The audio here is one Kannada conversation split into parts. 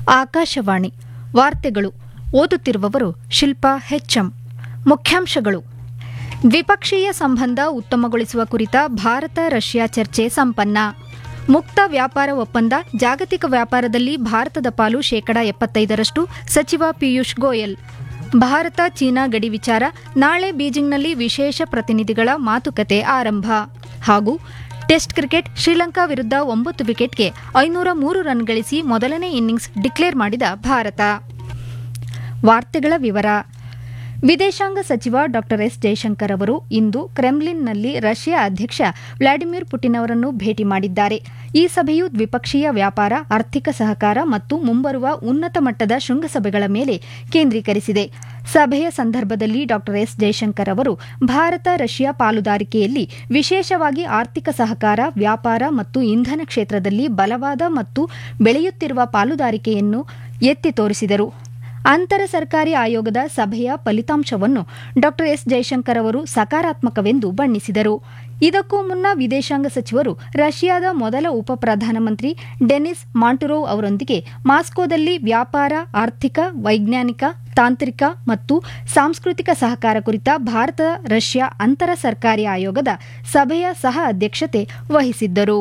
ಆಕಾಶವಾಣಿ ವಾರ್ತೆಗಳು ಓದುತ್ತಿರುವವರು ಶಿಲ್ಪಾ ಹೆಚ್ಎಂ ಮುಖ್ಯಾಂಶಗಳು ದ್ವಿಪಕ್ಷೀಯ ಸಂಬಂಧ ಉತ್ತಮಗೊಳಿಸುವ ಕುರಿತ ಭಾರತ ರಷ್ಯಾ ಚರ್ಚೆ ಸಂಪನ್ನ ಮುಕ್ತ ವ್ಯಾಪಾರ ಒಪ್ಪಂದ ಜಾಗತಿಕ ವ್ಯಾಪಾರದಲ್ಲಿ ಭಾರತದ ಪಾಲು ಶೇಕಡಾ ಎಪ್ಪತ್ತೈದರಷ್ಟು ಸಚಿವ ಪಿಯೂಷ್ ಗೋಯಲ್ ಭಾರತ ಚೀನಾ ಗಡಿ ವಿಚಾರ ನಾಳೆ ಬೀಜಿಂಗ್ನಲ್ಲಿ ವಿಶೇಷ ಪ್ರತಿನಿಧಿಗಳ ಮಾತುಕತೆ ಆರಂಭ ಹಾಗೂ ಟೆಸ್ಟ್ ಕ್ರಿಕೆಟ್ ಶ್ರೀಲಂಕಾ ವಿರುದ್ಧ ಒಂಬತ್ತು ವಿಕೆಟ್ಗೆ ಐನೂರ ಮೂರು ರನ್ ಗಳಿಸಿ ಮೊದಲನೇ ಇನ್ನಿಂಗ್ಸ್ ಡಿಕ್ಲೇರ್ ಮಾಡಿದ ಭಾರತ ವಾರ್ತೆಗಳ ವಿವರ ವಿದೇಶಾಂಗ ಸಚಿವ ಡಾ ಎಸ್ ಜಯಶಂಕರ್ ಅವರು ಇಂದು ಕ್ರೆಮ್ಲಿನ್ನಲ್ಲಿ ರಷ್ಯಾ ಅಧ್ಯಕ್ಷ ವ್ಲಾಡಿಮಿರ್ ಪುಟಿನ್ ಅವರನ್ನು ಭೇಟಿ ಮಾಡಿದ್ದಾರೆ ಈ ಸಭೆಯು ದ್ವಿಪಕ್ಷೀಯ ವ್ಯಾಪಾರ ಆರ್ಥಿಕ ಸಹಕಾರ ಮತ್ತು ಮುಂಬರುವ ಉನ್ನತ ಮಟ್ಟದ ಶೃಂಗಸಭೆಗಳ ಮೇಲೆ ಕೇಂದ್ರೀಕರಿಸಿದೆ ಸಭೆಯ ಸಂದರ್ಭದಲ್ಲಿ ಡಾ ಎಸ್ ಜಯಶಂಕರ್ ಅವರು ಭಾರತ ರಷ್ಯಾ ಪಾಲುದಾರಿಕೆಯಲ್ಲಿ ವಿಶೇಷವಾಗಿ ಆರ್ಥಿಕ ಸಹಕಾರ ವ್ಯಾಪಾರ ಮತ್ತು ಇಂಧನ ಕ್ಷೇತ್ರದಲ್ಲಿ ಬಲವಾದ ಮತ್ತು ಬೆಳೆಯುತ್ತಿರುವ ಪಾಲುದಾರಿಕೆಯನ್ನು ಎತ್ತಿ ತೋರಿಸಿದರು ಅಂತರ ಸರ್ಕಾರಿ ಆಯೋಗದ ಸಭೆಯ ಫಲಿತಾಂಶವನ್ನು ಡಾ ಎಸ್ ಜಯಶಂಕರ್ ಅವರು ಸಕಾರಾತ್ಮಕವೆಂದು ಬಣ್ಣಿಸಿದರು ಇದಕ್ಕೂ ಮುನ್ನ ವಿದೇಶಾಂಗ ಸಚಿವರು ರಷ್ಯಾದ ಮೊದಲ ಉಪ ಪ್ರಧಾನಮಂತ್ರಿ ಡೆನಿಸ್ ಮಾಂಟುರೋವ್ ಅವರೊಂದಿಗೆ ಮಾಸ್ಕೋದಲ್ಲಿ ವ್ಯಾಪಾರ ಆರ್ಥಿಕ ವೈಜ್ಞಾನಿಕ ತಾಂತ್ರಿಕ ಮತ್ತು ಸಾಂಸ್ಕೃತಿಕ ಸಹಕಾರ ಕುರಿತ ಭಾರತ ರಷ್ಯಾ ಅಂತರ ಸರ್ಕಾರಿ ಆಯೋಗದ ಸಭೆಯ ಸಹ ಅಧ್ಯಕ್ಷತೆ ವಹಿಸಿದ್ದರು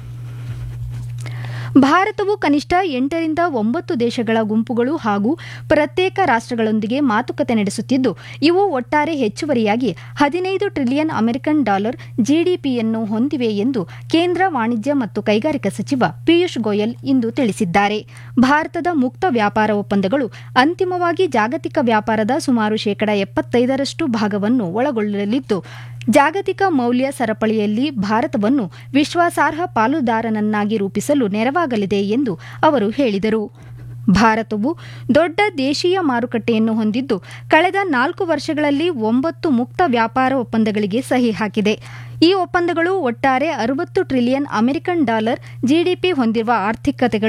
ಭಾರತವು ಕನಿಷ್ಠ ಎಂಟರಿಂದ ಒಂಬತ್ತು ದೇಶಗಳ ಗುಂಪುಗಳು ಹಾಗೂ ಪ್ರತ್ಯೇಕ ರಾಷ್ಟಗಳೊಂದಿಗೆ ಮಾತುಕತೆ ನಡೆಸುತ್ತಿದ್ದು ಇವು ಒಟ್ಟಾರೆ ಹೆಚ್ಚುವರಿಯಾಗಿ ಹದಿನೈದು ಟ್ರಿಲಿಯನ್ ಅಮೆರಿಕನ್ ಡಾಲರ್ ಜಿಡಿಪಿಯನ್ನು ಹೊಂದಿವೆ ಎಂದು ಕೇಂದ್ರ ವಾಣಿಜ್ಯ ಮತ್ತು ಕೈಗಾರಿಕಾ ಸಚಿವ ಪಿಯೂಷ್ ಗೋಯಲ್ ಇಂದು ತಿಳಿಸಿದ್ದಾರೆ ಭಾರತದ ಮುಕ್ತ ವ್ಯಾಪಾರ ಒಪ್ಪಂದಗಳು ಅಂತಿಮವಾಗಿ ಜಾಗತಿಕ ವ್ಯಾಪಾರದ ಸುಮಾರು ಶೇಕಡಾ ಎಪ್ಪತ್ತೈದರಷ್ಟು ಭಾಗವನ್ನು ಒಳಗೊಳ್ಳಲಿದ್ದು ಜಾಗತಿಕ ಮೌಲ್ಯ ಸರಪಳಿಯಲ್ಲಿ ಭಾರತವನ್ನು ವಿಶ್ವಾಸಾರ್ಹ ಪಾಲುದಾರನನ್ನಾಗಿ ರೂಪಿಸಲು ನೆರವಾಗಲಿದೆ ಎಂದು ಅವರು ಹೇಳಿದರು ಭಾರತವು ದೊಡ್ಡ ದೇಶೀಯ ಮಾರುಕಟ್ಟೆಯನ್ನು ಹೊಂದಿದ್ದು ಕಳೆದ ನಾಲ್ಕು ವರ್ಷಗಳಲ್ಲಿ ಒಂಬತ್ತು ಮುಕ್ತ ವ್ಯಾಪಾರ ಒಪ್ಪಂದಗಳಿಗೆ ಸಹಿ ಹಾಕಿದೆ ಈ ಒಪ್ಪಂದಗಳು ಒಟ್ಟಾರೆ ಅರವತ್ತು ಟ್ರಿಲಿಯನ್ ಅಮೆರಿಕನ್ ಡಾಲರ್ ಜಿಡಿಪಿ ಹೊಂದಿರುವ ಆರ್ಥಿಕತೆಗಳು